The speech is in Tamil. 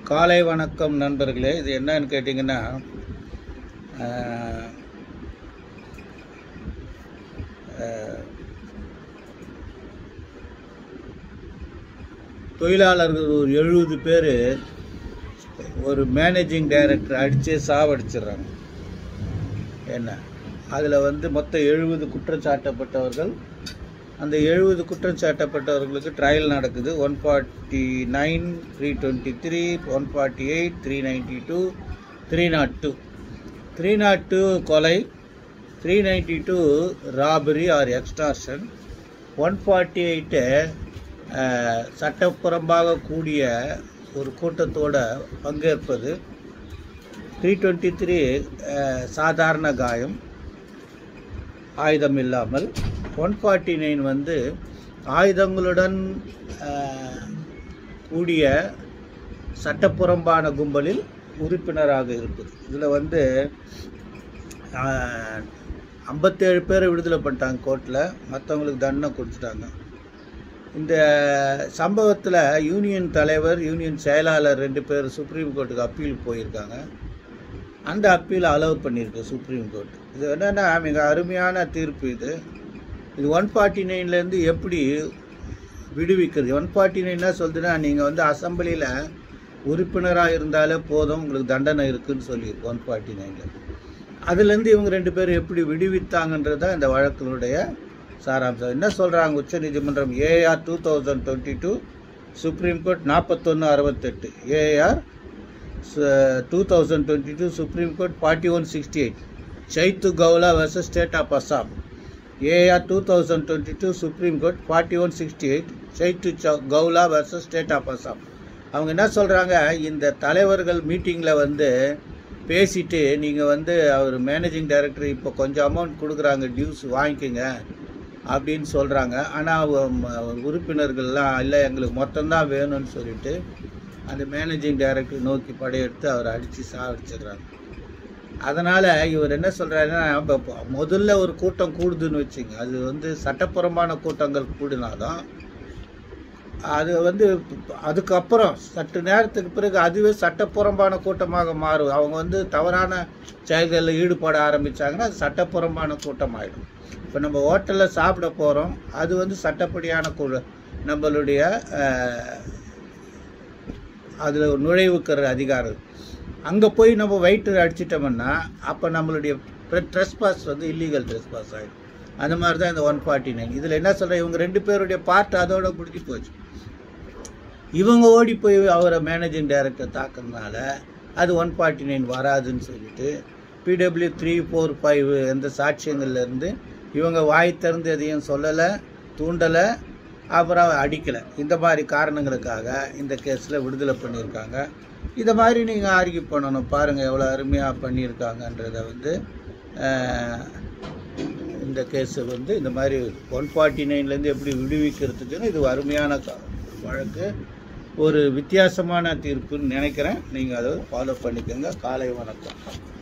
காலை வணக்கம் நண்பர்களே இது என்னன்னு கேட்டிங்கன்னா ஆஹ், ஆஹ், தொழிலாளர்கள் ஒரு எழுபது பேர் ஒரு மேனேஜிங் டைரக்டர் அடித்து சாவடிச்சிடுறாங்க என்ன அதில் வந்து மொத்தம் எழுபது குற்றம் சாட்டப்பட்டவர்கள் அந்த எழுபது குற்றம் சாட்டப்பட்டவர்களுக்கு ட்ரையல் நடக்குது one forty nine three twenty three one forty eight three ninety two three naught two three naught two கொலை three ninety two robbery or extortion one forty eight சட்டப்புறம்பாக கூடிய ஒரு கூட்டத்தோட பங்கேற்பது த்ரீ டுவெண்ட்டி த்ரீ சாதாரண காயம் ஆயுதம் இல்லாமல் ஒன் ஃபார்ட்டி நைன் வந்து ஆயுதங்களுடன் அஹ், கூடிய சட்டப்புறம்பான கும்பலில் உறுப்பினராக இருப்பது இதில் வந்து ஐம்பத்தேழு பேரை விடுதலை பண்ணிட்டாங்க கோர்ட்டில் மற்றவங்களுக்கு தண்டனை கொடுத்துட்டாங்க இந்த சம்பவத்தில் யூனியன் தலைவர் யூனியன் செயலாளர் ரெண்டு பேர் சுப்ரீம் கோர்ட்டுக்கு அப்பீல் போயிருக்காங்க அந்த அப்பீல் அலோவ் பண்ணியிருக்கு சுப்ரீம் கோர்ட் இது என்னென்னா மிக அருமையான தீர்ப்பு இது இது ஒன் ஃபார்ட்டி நைன்லேருந்து எப்படி விடுவிக்கிறது ஒன் ஃபார்ட்டி நைன்னா சொல்லுதுன்னா நீங்கள் வந்து அசம்பிளியில் உறுப்பினராக இருந்தாலே போதும் உங்களுக்கு தண்டனை இருக்குன்னு சொல்லியிருக்கு ஒன் ஃபார்ட்டி நைனில் அதுலேருந்து இவங்க ரெண்டு பேரும் எப்படி விடுவித்தாங்கன்றது தான் இந்த வழக்கினுடைய சாராம்சம் என்ன சொல்கிறாங்க உச்சநீதிமன்றம் AR two thousand twenty two Supreme Court நாற்பத்தொன்று அறுபத்தெட்டு AR two thousand twenty two Supreme Court forty one sixty eight Saithu Kaula versus State of Assam AR two thousand twenty two Supreme Court forty one sixty eight Saithu Kaula versus State of Assam அவங்க என்ன சொல்கிறாங்க இந்த தலைவர்கள் மீட்டிங்கில் வந்து பேசிட்டு நீங்கள் வந்து அவர் மேனேஜிங் டைரக்டர் இப்போ கொஞ்சம் அமௌண்ட் கொடுக்குறாங்க டியூஸ் வாங்கிக்கோங்க அப்படின்னு சொல்கிறாங்க ஆனால் உறுப்பினர்கள்லாம் இல்லை எங்களுக்கு மொத்தம்தான் வேணும்னு சொல்லிட்டு அந்த மேனேஜிங் டைரக்டர் நோக்கி படையெடுத்து அவரை அடித்து சாவடிச்சிடுறாங்க அதனால் இவர் என்ன சொல்கிறாருன்னா இப்போ முதல்ல ஒரு கூட்டம் கூடுதுன்னு வச்சுங்க அது வந்து சட்டப்புறமான கூட்டங்கள் கூடினாதான் அது வந்து அதுக்கப்புறம் சற்று நேரத்துக்கு பிறகு அதுவே சட்டப்புறம்பான கூட்டமாக மாறும் அவங்க வந்து தவறான செயல்களில் ஈடுபட ஆரம்பித்தாங்கன்னா அது சட்டப்புறம்பான கூட்டம் ஆகிடும் இப்போ நம்ம ஹோட்டலில் சாப்பிட போகிறோம் அது வந்து சட்டப்படியான கூ நம்மளுடைய அதில் நுழைவுக்கிற அதிகாரம் அங்கே போய் நம்ம வெயிட்டு அடிச்சிட்டோம்னா அப்போ நம்மளுடைய ட்ரெஸ் பாஸ் வந்து இல்லீகல் ட்ரெஸ் பாஸ் ஆகிடும் அந்த மாதிரி தான் இந்த ஒன் ஃபார்ட்டி நைன் இதில் என்ன சொல்கிறேன் இவங்க ரெண்டு பேருடைய பார்ட் அதோட முடிஞ்சு போச்சு இவங்க ஓடி போய் அவரை மேனேஜிங் டைரக்டர் தாக்குறதுனால அது ஒன் ஃபார்ட்டி நைன் வராதுன்னு சொல்லிட்டு பிடபிள்யூ த்ரீ ஃபோர் ஃபைவ் எந்த சாட்சியங்கள்லேருந்து இவங்க வாய் திறந்து எதையும் சொல்லலை தூண்டலை அப்புறம் அடிக்கலை இந்த மாதிரி காரணங்களுக்காக இந்த கேஸில் விடுதலை பண்ணியிருக்காங்க இதை மாதிரி நீங்கள் ஆர்கியூ பண்ணணும் பாருங்கள் எவ்வளோ அருமையாக பண்ணியிருக்காங்கன்றதை வந்து அஹ், இந்த கேஸை வந்து இந்த மாதிரி ஒன் ஃபார்ட்டி நைன்லேருந்து எப்படி விடுவிக்கிறதுக்குன்னு இது அருமையான க- வழக்கு ஒரு வித்தியாசமான தீர்ப்புன்னு நினைக்கிறேன் நீங்கள் அதை ஃபாலோ பண்ணிக்கோங்க காலை வணக்கம்